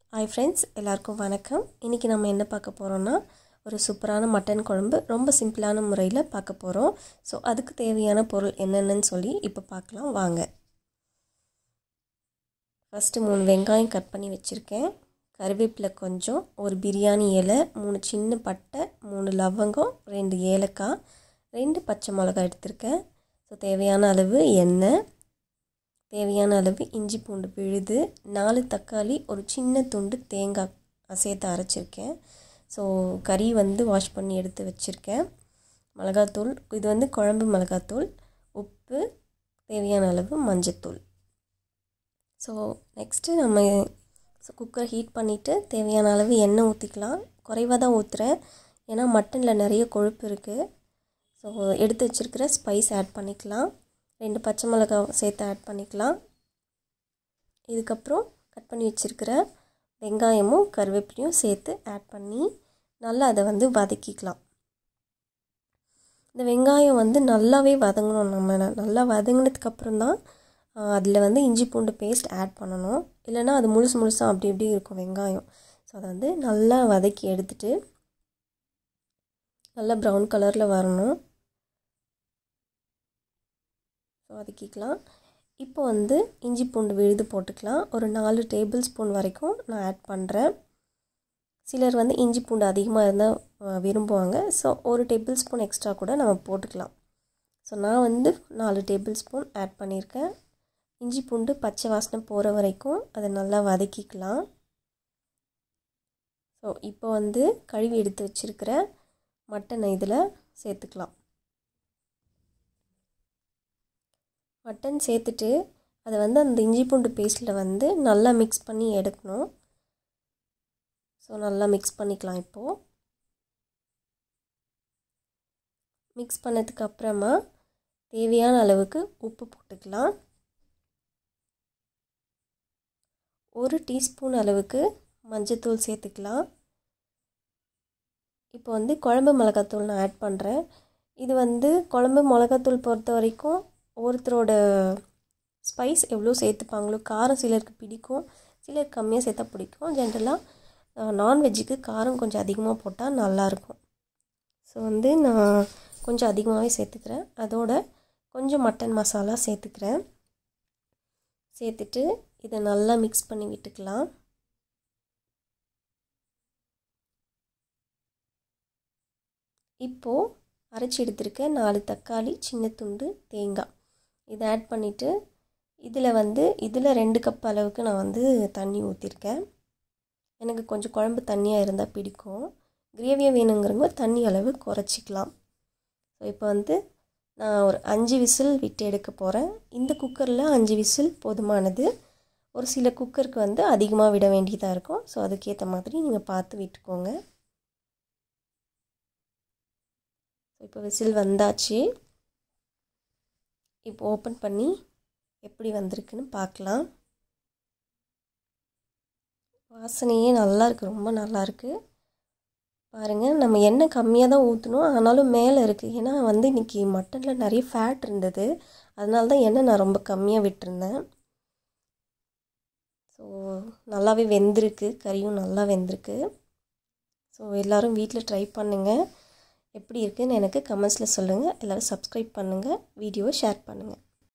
hi friends எல்லாருக்கும் வணக்கம் இன்றைக்கி நம்ம என்ன பார்க்க போகிறோன்னா ஒரு சூப்பரான மட்டன் குழம்பு ரொம்ப சிம்பிளான முறையில் பார்க்க போகிறோம் ஸோ அதுக்கு தேவையான பொருள் என்னென்னு சொல்லி இப்போ பார்க்கலாம் வாங்க ஃபஸ்ட்டு மூணு வெங்காயம் கட் பண்ணி வச்சுருக்கேன் கருவேப்பிலை கொஞ்சம் ஒரு பிரியாணி இலை மூணு சின்ன பட்டை மூணு லவங்கம் ரெண்டு ஏலக்காய் ரெண்டு பச்சை மிளகாய் எடுத்திருக்கேன் ஸோ தேவையான அளவு எண்ணெய் தேவையான அளவு இஞ்சி பூண்டு விழுது நாலு தக்காளி ஒரு சின்ன துண்டு தேங்காய் சேர்த்து அரைச்சிருக்கேன் ஸோ கறி வந்து வாஷ் பண்ணி எடுத்து வச்சுருக்கேன் மிளகாத்தூள் இது வந்து குழம்பு மிளகாத்தூள் உப்பு தேவையான அளவு மஞ்சத்தூள் ஸோ நெக்ஸ்ட்டு நம்ம ஸோ குக்கரை ஹீட் பண்ணிவிட்டு தேவையான அளவு எண்ணெய் ஊற்றிக்கலாம் குறைவாக தான் ஊற்றுறேன் ஏன்னா மட்டனில் நிறைய கொழுப்பு இருக்குது ஸோ எடுத்து வச்சுருக்கிற ஸ்பைஸ் ஆட் பண்ணிக்கலாம் ரெண்டு பச்சை மிளகாய் சேர்த்து ஆட் பண்ணிக்கலாம் இதுக்கப்புறம் கட் பண்ணி வச்சுருக்கிற வெங்காயமும் கருவேப்பிலையும் சேர்த்து ஆட் பண்ணி நல்லா அதை வந்து வதக்கிக்கலாம் இந்த வெங்காயம் வந்து நல்லாவே வதங்கணும் நம்ம நல்லா வதங்கினதுக்கப்புறம் தான் அதில் வந்து இஞ்சி பூண்டு பேஸ்ட் ஆட் பண்ணணும் இல்லைனா அது முழுசு முழுசாக அப்படி இப்படி இருக்கும் வெங்காயம் ஸோ அதை வந்து நல்லா வதக்கி எடுத்துட்டு நல்லா ப்ரௌன் கலரில் வரணும் ஸோ வதக்கிக்கலாம் இப்போ வந்து இஞ்சி பூண்டு விழுது போட்டுக்கலாம் ஒரு நாலு டேபிள் ஸ்பூன் வரைக்கும் நான் ஆட் பண்ணுறேன் சிலர் வந்து இஞ்சி பூண்டு அதிகமாக இருந்தால் விரும்புவாங்க ஸோ ஒரு டேபிள் ஸ்பூன் எக்ஸ்ட்ரா கூட நம்ம போட்டுக்கலாம் ஸோ நான் வந்து நாலு டேபிள் ஸ்பூன் ஆட் பண்ணியிருக்கேன் இஞ்சி பூண்டு பச்சை வாசனை போகிற வரைக்கும் அதை நல்லா வதக்கிக்கலாம் ஸோ இப்போ வந்து கழுவி எடுத்து வச்சுருக்கிற மட்டனை இதில் சேர்த்துக்கலாம் மட்டன் சேர்த்துட்டு அதை வந்து அந்த இஞ்சி பூண்டு பேஸ்ட்டில் வந்து நல்லா மிக்ஸ் பண்ணி எடுக்கணும் ஸோ நல்லா மிக்ஸ் பண்ணிக்கலாம் இப்போது மிக்ஸ் பண்ணதுக்கு அப்புறமா தேவையான அளவுக்கு உப்பு போட்டுக்கலாம் ஒரு டீஸ்பூன் அளவுக்கு மஞ்சத்தூள் சேர்த்துக்கலாம் இப்போ வந்து குழம்பு மிளகாத்தூள் நான் ஆட் பண்ணுறேன் இது வந்து குழம்பு மிளகாத்தூள் பொறுத்த வரைக்கும் ஒருத்தரோட ஸ்பைஸ் எவ்வளோ சேர்த்துப்பாங்களோ காரம் சிலருக்கு பிடிக்கும் சிலர் கம்மியாக சேர்த்தா பிடிக்கும் ஜென்ரலாக நான்வெஜ்ஜுக்கு காரம் கொஞ்சம் அதிகமாக போட்டால் நல்லாயிருக்கும் ஸோ வந்து நான் கொஞ்சம் அதிகமாகவே சேர்த்துக்கிறேன் அதோட கொஞ்சம் மட்டன் மசாலா சேர்த்துக்கிறேன் சேர்த்துட்டு இதை நல்லா மிக்ஸ் பண்ணி விட்டுக்கலாம் இப்போது அரைச்சி எடுத்துருக்க நாலு தக்காளி சின்ன துண்டு தேங்காய் இதை ஆட் பண்ணிவிட்டு இதில் வந்து இதில் ரெண்டு கப் அளவுக்கு நான் வந்து தண்ணி ஊற்றிருக்கேன் எனக்கு கொஞ்சம் குழம்பு தண்ணியாக இருந்தால் பிடிக்கும் கிரேவியாக வேணுங்கிறவங்க தண்ணி அளவு குறைச்சிக்கலாம் ஸோ இப்போ வந்து நான் ஒரு அஞ்சு விசில் விட்டு எடுக்க போகிறேன் இந்த குக்கரில் அஞ்சு விசில் போதுமானது ஒரு சில குக்கருக்கு வந்து அதிகமாக விட வேண்டியதாக இருக்கும் ஸோ அதுக்கேற்ற மாதிரி நீங்கள் பார்த்து விட்டுக்கோங்க இப்போ விசில் வந்தாச்சு இப்போ ஓப்பன் பண்ணி எப்படி வந்திருக்குன்னு பார்க்கலாம் வாசனையே நல்லா இருக்குது ரொம்ப நல்லாயிருக்கு பாருங்கள் நம்ம எண்ணெய் கம்மியாக தான் ஊற்றணும் ஆனாலும் மேலே இருக்குது ஏன்னா வந்து இன்றைக்கி மட்டனில் நிறைய ஃபேட் இருந்தது அதனால தான் எண்ணெய் நான் ரொம்ப கம்மியாக விட்டுருந்தேன் ஸோ நல்லாவே வெந்திருக்கு கறியும் நல்லா வெந்திருக்கு ஸோ எல்லோரும் வீட்டில் ட்ரை பண்ணுங்கள் எப்படி இருக்குன்னு எனக்கு கமெண்ட்ஸில் சொல்லுங்கள் எல்லோரும் சப்ஸ்கிரைப் பண்ணுங்கள் வீடியோவை ஷேர் பண்ணுங்கள்